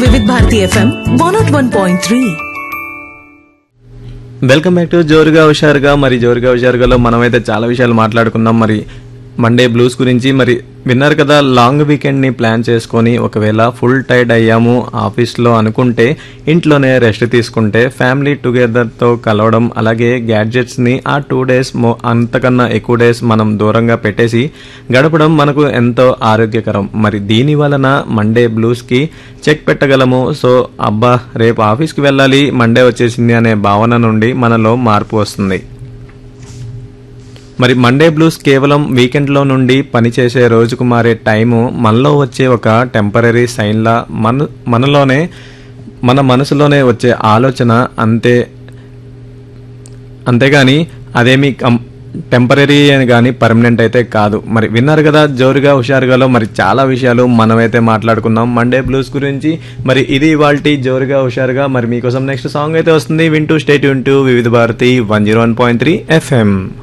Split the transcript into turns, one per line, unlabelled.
Vividh Bharati FM one naught one point three
welcome back to జోరుగా హుషారుగా మరి జోరుగా హుషారుగాలో మనమైతే చాలా విషయాలు మాట్లాడుకున్నాం మరి మండే బ్లూస్ గురించి మరి విన్నారు కదా లాంగ్ వీకెండ్ ని ప్లాన్ చేసుకొని ఒకవేళ ఫుల్ టైర్డ్ అయ్యాము ఆఫీస్లో అనుకుంటే ఇంట్లోనే రెస్ట్ తీసుకుంటే ఫ్యామిలీ టుగెదర్తో కలవడం అలాగే గ్యాడ్జెట్స్ ని ఆ టూ డేస్ అంతకన్నా ఎక్కువ డేస్ మనం దూరంగా పెట్టేసి గడపడం మనకు ఎంతో ఆరోగ్యకరం మరి దీని వలన మండే బ్లూస్ కి చెక్ పెట్టగలము సో అబ్బా రేపు ఆఫీస్కి వెళ్ళాలి మండే వచ్చేసింది అనే భావన నుండి మనలో మార్పు వస్తుంది మరి మండే బ్లూస్ కేవలం వీకెండ్లో నుండి పనిచేసే రోజుకు మారే టైము మనలో వచ్చే ఒక టెంపరీ సైన్లా మన మనలోనే మన మనసులోనే వచ్చే ఆలోచన అంతే అంతేగాని అదేమి కం టెంపరీ అని కానీ పర్మనెంట్ అయితే కాదు మరి విన్నారు కదా జోరుగా హుషారుగాలో మరి చాలా విషయాలు మనమైతే మాట్లాడుకున్నాం మండే బ్లూస్ గురించి మరి ఇది ఇవాల్టి జోరుగా హుషారుగా మరి మీకోసం నెక్స్ట్ సాంగ్ అయితే వస్తుంది వింటూ స్టేట్ వింటూ Vividh Bharati one zero one point three FM